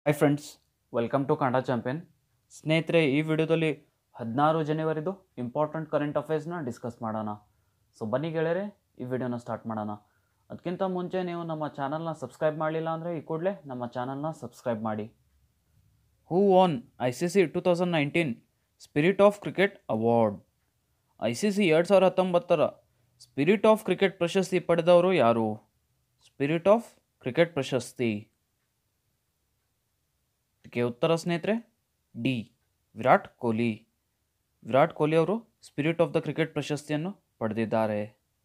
high friends welcome to Kannada champion ಸ್ನೇಹಿತರೆ ಈ ವಿಡಿಯೋದಲ್ಲಿ ಹದಿನಾರು ಜನವರಿದು ಇಂಪಾರ್ಟೆಂಟ್ ಕರೆಂಟ್ ಅಫೇರ್ಸ್ನ ಡಿಸ್ಕಸ್ ಮಾಡೋಣ ಸೊ ಬನ್ನಿ ಗೆಳೆಯರೆ ಈ ವಿಡಿಯೋನ ಸ್ಟಾರ್ಟ್ ಮಾಡೋಣ ಅದಕ್ಕಿಂತ ಮುಂಚೆ ನೀವು ನಮ್ಮ ಚಾನಲ್ನ ಸಬ್ಸ್ಕ್ರೈಬ್ ಮಾಡಲಿಲ್ಲ ಅಂದರೆ ಈ ಕೂಡಲೇ ನಮ್ಮ ಚಾನಲ್ನ ಸಬ್ಸ್ಕ್ರೈಬ್ ಮಾಡಿ who won I C C two thousand nineteen spirit of cricket award I C C ಎರಡು ಸಾವಿರದ ಹತ್ತೊಂಬತ್ತರ ಸ್ಪಿರಿಟ್ ಆಫ್ ಕ್ರಿಕೆಟ್ ಪ್ರಶಸ್ತಿ ಪಡೆದವರು ಯಾರು ಸ್ಪಿರಿಟ್ ಆಫ್ ಕ್ರಿಕೆಟ್ ಪ್ರಶಸ್ತಿ ಇದಕ್ಕೆ ಉತ್ತರ ಸ್ನೇಹಿತರೆ ಡಿ ವಿರಾಟ್ ಕೊಹ್ಲಿ ವಿರಾಟ್ ಕೊಹ್ಲಿ ಅವರು ಸ್ಪಿರಿಟ್ ಆಫ್ ದ ಕ್ರಿಕೆಟ್ ಪ್ರಶಸ್ತಿಯನ್ನು ಪಡೆದಿದ್ದಾರೆ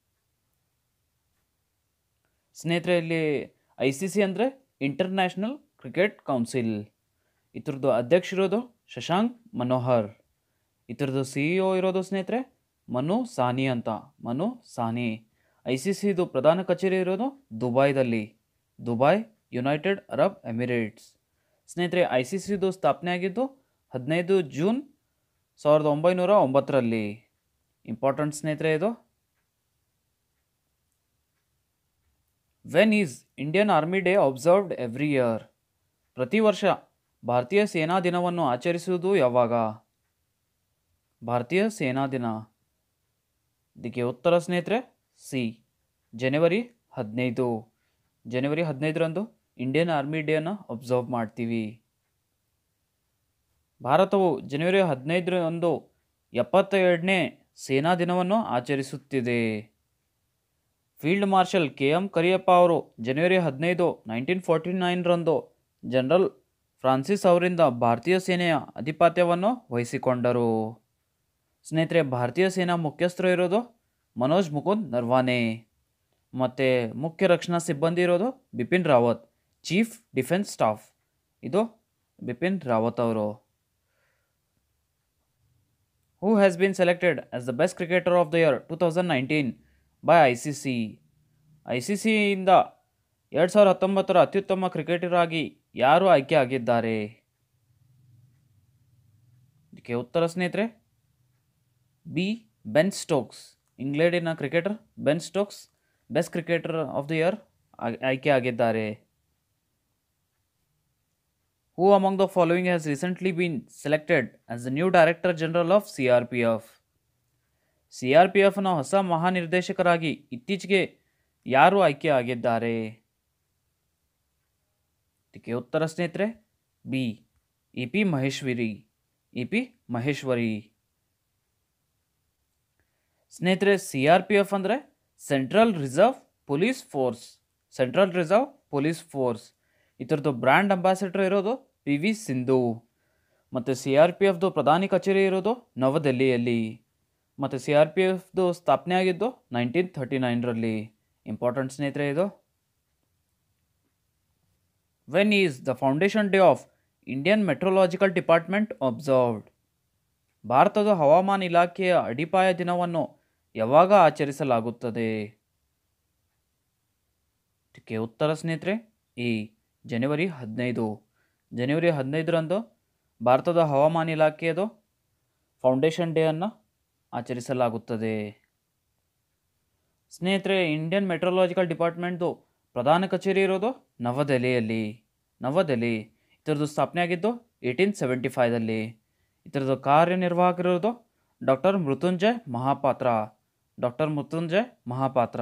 ಸ್ನೇಹಿತರೆ ಇಲ್ಲಿ ಐ ಸಿ ಸಿ ಅಂದರೆ ಇಂಟರ್ನ್ಯಾಷನಲ್ ಕ್ರಿಕೆಟ್ ಕೌನ್ಸಿಲ್ ಇದ್ರದ್ದು ಅಧ್ಯಕ್ಷರಿರೋದು ಶಶಾಂಕ್ ಮನೋಹರ್ ಇದ್ರದ್ದು ಸಿ ಇ ಒ ಇರೋದು ಸ್ನೇಹಿತರೆ ಮನು ಸಾನಿ ಅಂತ ಮನು ಸಾನಿ ಐ ಸಿ ಸಿದು ಪ್ರಧಾನ ಕಚೇರಿ ಇರೋದು ದುಬೈದಲ್ಲಿ ದುಬೈ ಯುನೈಟೆಡ್ ಅರಬ್ ಎಮಿರೇಟ್ಸ್ ಸ್ನೇಹಿತರೆ ಐ ಸಿ ಸಿದು ಸ್ಥಾಪನೆ ಆಗಿದ್ದು ಹದಿನೈದು ಜೂನ್ ಸಾವಿರದ ಒಂಬೈನೂರ ಒಂಬತ್ತರಲ್ಲಿ ಇಂಪಾರ್ಟೆಂಟ್ ಸ್ನೇಹಿತರೆ ಇದು when is Indian army day observed every year ಪ್ರತಿ ವರ್ಷ ಭಾರತೀಯ ಸೇನಾ ದಿನವನ್ನು ಆಚರಿಸುವುದು ಯಾವಾಗ ಭಾರತೀಯ ಸೇನಾ ದಿನ ಇದಕ್ಕೆ ಉತ್ತರ ಸ್ನೇಹಿತರೆ ಸಿ ಜನವರಿ ಹದಿನೈದು ಜನವರಿ ಹದಿನೈದರಂದು ಇಂಡಿಯನ್ ಆರ್ಮಿ ಡೇನ ಅಬ್ಸರ್ವ್ ಮಾಡ್ತೀವಿ ಭಾರತವು ಜನವರಿ ಹದಿನೈದರಂದು ಎಪ್ಪತ್ತ ಎರಡನೇ ಸೇನಾ ದಿನವನ್ನು ಆಚರಿಸುತ್ತಿದೆ field marshal K M Cariappa ಅವರು ಜನವರಿ ಹದಿನೈದು ನೈನ್ಟೀನ್ ಫೋರ್ಟಿ ನೈನ್ರಂದು ಜನರಲ್ ಫ್ರಾನ್ಸಿಸ್ ಅವರಿಂದ ಭಾರತೀಯ ಸೇನೆಯ ಅಧಿಪತ್ಯವನ್ನು ವಹಿಸಿಕೊಂಡರು ಸ್ನೇಹಿತರೆ ಭಾರತೀಯ ಸೇನಾ ಮುಖ್ಯಸ್ಥರು ಇರೋದು ಮನೋಜ್ ಮುಕುಂದ್ ನರ್ವಾನೆ ಮತ್ತು ಮುಖ್ಯ ರಕ್ಷಣಾ ಸಿಬ್ಬಂದಿ ಇರೋದು Bipin Rawat chief defence staff ಇದು ಬಿಪಿನ್ ರಾವತ್ ಅವರು who has been selected as the best cricketer of the year two thousand nineteen by I C C I C ಸಿಯಿಂದ ಎರಡು ಸಾವಿರದ ಹತ್ತೊಂಬತ್ತರ ಅತ್ಯುತ್ತಮ ಕ್ರಿಕೆಟರ್ ಆಗಿ ಯಾರು ಆಯ್ಕೆ ಆಗಿದ್ದಾರೆ ಇದಕ್ಕೆ ಉತ್ತರ ಸ್ನೇಹಿತರೆ ಬಿ ಬೆನ್ ಸ್ಟೋಕ್ಸ್ ಇಂಗ್ಲೆಂಡಿನ cricketer Ben Stokes best cricketer of the year ಆಯ್ಕೆ ಆಗಿದ್ದಾರೆ who among the following has recently been selected as the new director general of C R P F C R P ಎಫ್ನ ಹೊಸ ಮಹಾನಿರ್ದೇಶಕರಾಗಿ ಇತ್ತೀಚೆಗೆ ಯಾರು ಆಯ್ಕೆ ಆಗಿದ್ದಾರೆ ಇದಕ್ಕೆ ಉತ್ತರ ಸ್ನೇಹಿತರೆ B E P Maheshwari E P Maheshwari ಸ್ನೇಹಿತರೆ ಸಿ ಆರ್ ಪಿ ಎಫ್ ಅಂದರೆ central reserve police force central reserve police force ಇದರದ್ದು ಬ್ರ್ಯಾಂಡ್ ಅಂಬಾಸಿಡರ್ ಇರೋದು ಪಿ ವಿ ಸಿಂಧು ಮತ್ತು ಸಿ ಆರ್ ಪಿ ಎಫ್ದು ಪ್ರಧಾನಿ ಕಚೇರಿ ಇರೋದು ನವದೆಹಲಿಯಲ್ಲಿ ಮತ್ತು ಸಿ ಆರ್ ಪಿ ಎಫ್ದು ಸ್ಥಾಪನೆ ಆಗಿದ್ದು ನೈನ್ಟೀನ್ ಥರ್ಟಿ ನೈನ್ರಲ್ಲಿ ಇಂಪಾರ್ಟೆಂಟ್ ಸ್ನೇಹಿತರೆ ಇದು when is the foundation day of Indian meteorological department observed ಭಾರತದ ಹವಾಮಾನ ಇಲಾಖೆಯ ಅಡಿಪಾಯ ದಿನವನ್ನು ಯಾವಾಗ ಆಚರಿಸಲಾಗುತ್ತದೆ ಇದಕ್ಕೆ ಉತ್ತರ ಸ್ನೇಹಿತರೆ ಈ ಜನವರಿ ಹದಿನೈದು ಜನವರಿ ಹದಿನೈದರಂದು ಭಾರತದ ಹವಾಮಾನ ಇಲಾಖೆಯದು ಫೌಂಡೇಶನ್ ಡೇಯನ್ನು ಆಚರಿಸಲಾಗುತ್ತದೆ ಸ್ನೇಹಿತರೆ ಇಂಡಿಯನ್ ಮೆಟ್ರೋಲಾಜಿಕಲ್ ಡಿಪಾರ್ಟ್ಮೆಂಟ್ದು ಪ್ರಧಾನ ಕಚೇರಿ ಇರೋದು ನವದೆಹಲಿಯಲ್ಲಿ ನವದೆಹಲಿ ಇದರದ್ದು ಸ್ಥಾಪನೆ ಆಗಿದ್ದು ಏಯ್ಟೀನ್ ಸೆವೆಂಟಿ ಫೈವ್ದಲ್ಲಿ ಇದರದ್ದು ಕಾರ್ಯನಿರ್ವಾಹಕರಿರೋದು doctor Mrityunjay Mohapatra doctor Mrityunjay Mohapatra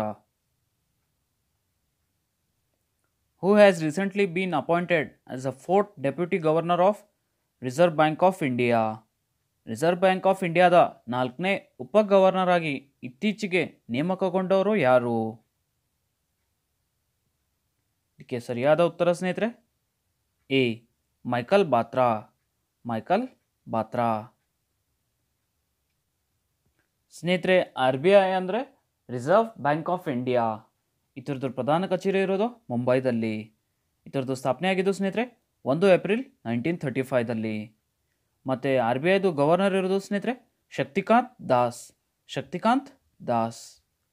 who has recently been appointed as a fourth deputy governor of reserve bank of India reserve bank of ಇಂಡಿಯಾದ ನಾಲ್ಕನೇ ಉಪ ಗವರ್ನರ್ ಆಗಿ ಇತ್ತೀಚೆಗೆ ನೇಮಕಗೊಂಡವರು ಯಾರು ಇದಕ್ಕೆ ಸರಿಯಾದ ಉತ್ತರ ಸ್ನೇಹಿತರೆ A Michael Patra Michael Patra ಸ್ನೇಹಿತರೆ ಆರ್ ಬಿ ಐ ಅಂದರೆ ರಿಸರ್ವ್ ಬ್ಯಾಂಕ್ ಆಫ್ ಇಂಡಿಯಾ ಇದರದ್ದು ಪ್ರಧಾನ ಕಚೇರಿ ಇರೋದು ಮುಂಬೈದಲ್ಲಿ ಇದರದ್ದು ಸ್ಥಾಪನೆ ಆಗಿದ್ದು ಸ್ನೇಹಿತರೆ ಒಂದು ಏಪ್ರಿಲ್ ನೈನ್ಟೀನ್ ಥರ್ಟಿ ಫೈವ್ದಲ್ಲಿ ಮತ್ತು ಆರ್ ಬಿ ಐದು ಗವರ್ನರ್ ಇರೋದು ಸ್ನೇಹಿತರೆ Shaktikanta Das Shaktikanta Das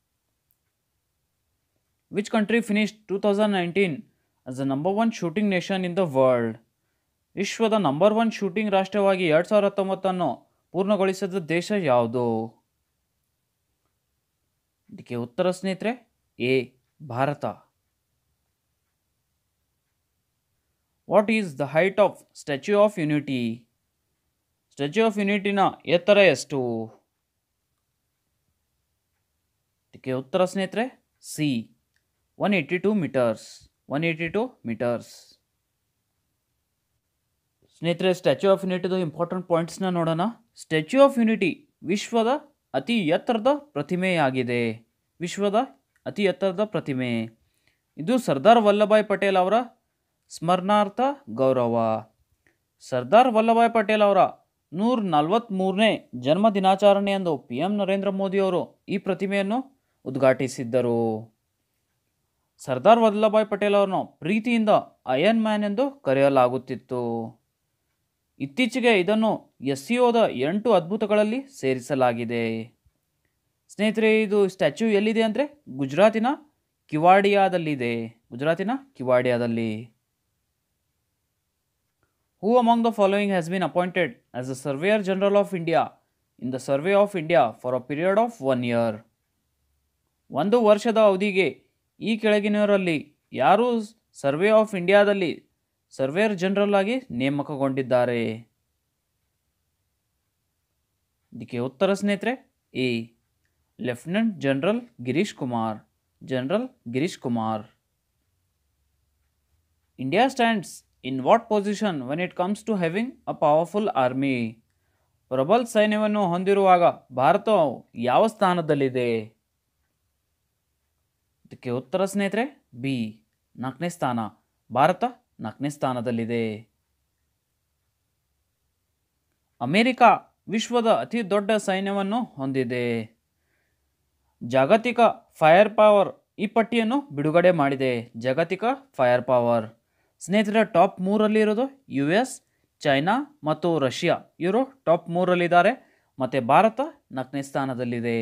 which country finish two thousand nineteen as the number one shooting nation in the world ವಿಶ್ವದ ನಂಬರ್ ಒನ್ ಶೂಟಿಂಗ್ ರಾಷ್ಟ್ರವಾಗಿ ಎರಡು ಸಾವಿರದ ಹತ್ತೊಂಬತ್ತನ್ನು ಪೂರ್ಣಗೊಳಿಸಿದ ದೇಶ ಯಾವುದು ಇದಕ್ಕೆ ಉತ್ತರ ಸ್ನೇಹಿತರೆ A Bharat what is the height of statue of unity statue of ಯುನಿಟಿನ ಎತ್ತರ ಎಷ್ಟು ಇದಕ್ಕೆ ಉತ್ತರ ಸ್ನೇಹಿತರೆ C one eighty two meters one eighty two meters ಸ್ನೇಹಿತರೆ ಸ್ಟ್ಯಾಚ್ಯೂ ಆಫ್ ಯುನಿಟಿದು ಇಂಪಾರ್ಟೆಂಟ್ ಪಾಯಿಂಟ್ಸ್ನ ನೋಡೋಣ ಸ್ಟ್ಯಾಚ್ಯೂ ಆಫ್ ಯುನಿಟಿ ವಿಶ್ವದ ಅತಿ ಎತ್ತರದ ಪ್ರತಿಮೆಯಾಗಿದೆ ವಿಶ್ವದ ಅತಿ ಎತ್ತರದ ಪ್ರತಿಮೆ ಇದು ಸರ್ದಾರ್ ವಲ್ಲಭಾಯ್ ಪಟೇಲ್ ಅವರ ಸ್ಮರಣಾರ್ಥ ಗೌರವ ಸರ್ದಾರ್ ವಲ್ಲಭಾಯ್ ಪಟೇಲ್ ಅವರ ನೂರ ನಲವತ್ತ್ಮೂರನೇ ಜನ್ಮ ದಿನಾಚರಣೆಯಂದು ಪಿ ಎಂ ನರೇಂದ್ರ ಮೋದಿಯವರು ಈ ಪ್ರತಿಮೆಯನ್ನು ಉದ್ಘಾಟಿಸಿದ್ದರು ಸರ್ದಾರ್ ವಲ್ಲಭಾಯ್ ಪಟೇಲ್ ಅವರನ್ನು ಪ್ರೀತಿಯಿಂದ ಅಯನ್ ಮ್ಯಾನ್ ಎಂದು ಕರೆಯಲಾಗುತ್ತಿತ್ತು ಇತ್ತೀಚೆಗೆ ಇದನ್ನು ಎಸ್ ಸಿ ಒದ ಎಂಟು ಅದ್ಭುತಗಳಲ್ಲಿ ಸೇರಿಸಲಾಗಿದೆ ಸ್ನೇಹಿತರೆ ಇದು ಸ್ಟ್ಯಾಚ್ಯೂ ಎಲ್ಲಿದೆ ಅಂದರೆ ಗುಜರಾತಿನ ಕಿವಾಡಿಯಾದಲ್ಲಿದೆ ಗುಜರಾತಿನ ಕಿವಾಡಿಯಾದಲ್ಲಿ who among the following has been appointed as the surveyor general of India in the survey of India for a period of one year ಒಂದು ವರ್ಷದ ಅವಧಿಗೆ ಈ ಕೆಳಗಿನವರಲ್ಲಿ ಯಾರು ಸರ್ವೆ ಆಫ್ ಇಂಡಿಯಾದಲ್ಲಿ ಸರ್ವೇಯರ್ ಜನರಲ್ ಆಗಿ ನೇಮಕಗೊಂಡಿದ್ದಾರೆ ಇದಕ್ಕೆ ಉತ್ತರ ಸ್ನೇಹಿತರೆ A lieutenant general Girish Kumar general Girish Kumar India stands in what position when it comes to having a powerful army ಪ್ರಬಲ್ ಸೈನ್ಯವನ್ನು ಹೊಂದಿರುವಾಗ ಭಾರತವು ಯಾವ ಸ್ಥಾನದಲ್ಲಿದೆ ಇದಕ್ಕೆ ಉತ್ತರ ಸ್ನೇಹಿತರೆ ಬಿ ನಾಲ್ಕನೇ ಸ್ಥಾನ ಭಾರತ ನಾಲ್ಕನೇ ಸ್ಥಾನದಲ್ಲಿದೆ ಅಮೆರಿಕ ವಿಶ್ವದ ಅತಿ ದೊಡ್ಡ ಸೈನ್ಯವನ್ನು ಹೊಂದಿದೆ ಜಾಗತಿಕ ಫೈರ್ ಪವರ್ ಈ ಪಟ್ಟಿಯನ್ನು ಬಿಡುಗಡೆ ಮಾಡಿದೆ ಜಾಗತಿಕ ಫೈರ್ ಪವರ್ ಸ್ನೇಹಿತರೆ ಟಾಪ್ ಮೂರಲ್ಲಿ ಇರೋದು ಯು ಎಸ್ ಚೈನಾ ಮತ್ತು ರಷ್ಯಾ ಇವರು ಟಾಪ್ ಮೂರಲ್ಲಿದ್ದಾರೆ ಮತ್ತು ಭಾರತ ನಾಲ್ಕನೇ ಸ್ಥಾನದಲ್ಲಿದೆ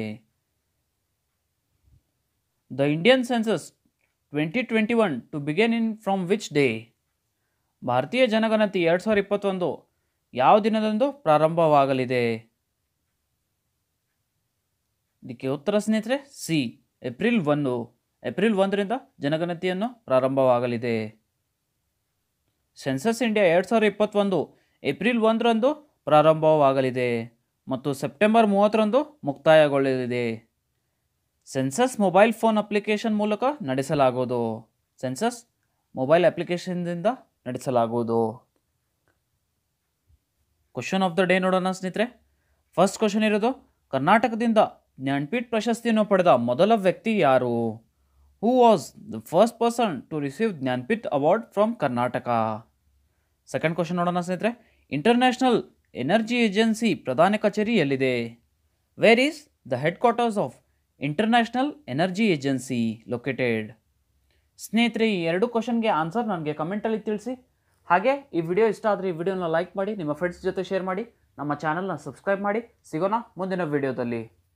the Indian census twenty twenty one to begin in from which day ಭಾರತೀಯ ಜನಗಣತಿ ಎರಡು ಸಾವಿರದ ಇಪ್ಪತ್ತೊಂದು ಯಾವ ದಿನದಂದು ಪ್ರಾರಂಭವಾಗಲಿದೆ ಇದಕ್ಕೆ ಉತ್ತರ ಸ್ನೇಹಿತರೆ ಸಿ ಏಪ್ರಿಲ್ ಒಂದು ಏಪ್ರಿಲ್ ಒಂದರಿಂದ ಜನಗಣತಿಯನ್ನು ಪ್ರಾರಂಭವಾಗಲಿದೆ ಸೆನ್ಸಸ್ ಇಂಡಿಯಾ ಎರಡು ಸಾವಿರದ ಇಪ್ಪತ್ತೊಂದು ಏಪ್ರಿಲ್ ಒಂದರಂದು ಪ್ರಾರಂಭವಾಗಲಿದೆ ಮತ್ತು ಸೆಪ್ಟೆಂಬರ್ ಮೂವತ್ತರಂದು ಮುಕ್ತಾಯಗೊಳ್ಳಲಿದೆ ಸೆನ್ಸಸ್ ಮೊಬೈಲ್ ಫೋನ್ ಅಪ್ಲಿಕೇಶನ್ ಮೂಲಕ ನಡೆಸಲಾಗುವುದು ಸೆನ್ಸಸ್ ಮೊಬೈಲ್ ಅಪ್ಲಿಕೇಶನ್ದಿಂದ ನಡೆಸಲಾಗುವುದು ಕ್ವಶನ್ ಆಫ್ ದ ಡೇ ನೋಡೋಣ ಸ್ನೇಹಿತರೆ ಫಸ್ಟ್ ಕ್ವಶನ್ ಇರೋದು ಕರ್ನಾಟಕದಿಂದ ಜ್ಞಾನಪೀಠ್ ಪ್ರಶಸ್ತಿಯನ್ನು ಪಡೆದ ಮೊದಲ ವ್ಯಕ್ತಿ ಯಾರು who was the first person to receive Jnanpith award from Karnataka second question ನೋಡೋಣ ಸ್ನೇಹಿತರೆ ಇಂಟರ್ನ್ಯಾಷನಲ್ ಎನರ್ಜಿ ಏಜೆನ್ಸಿ ಪ್ರಧಾನ ಕಚೇರಿ ಎಲ್ಲಿದೆ where is the headquarters of international energy agency located ಸ್ನೇಹಿತರೆ ಈ ಎರಡು ಕ್ವಶನ್ಗೆ ಆನ್ಸರ್ ನನಗೆ ಕಮೆಂಟಲ್ಲಿ ತಿಳಿಸಿ ಹಾಗೆ ಈ ವಿಡಿಯೋ ಇಷ್ಟ ಆದರೆ ಈ ವಿಡಿಯೋನ ಲೈಕ್ ಮಾಡಿ ನಿಮ್ಮ ಫ್ರೆಂಡ್ಸ್ ಜೊತೆ ಶೇರ್ ಮಾಡಿ ನಮ್ಮ ಚಾನಲ್ನ ಸಬ್ಸ್ಕ್ರೈಬ್ ಮಾಡಿ ಸಿಗೋಣ ಮುಂದಿನ ವಿಡಿಯೋದಲ್ಲಿ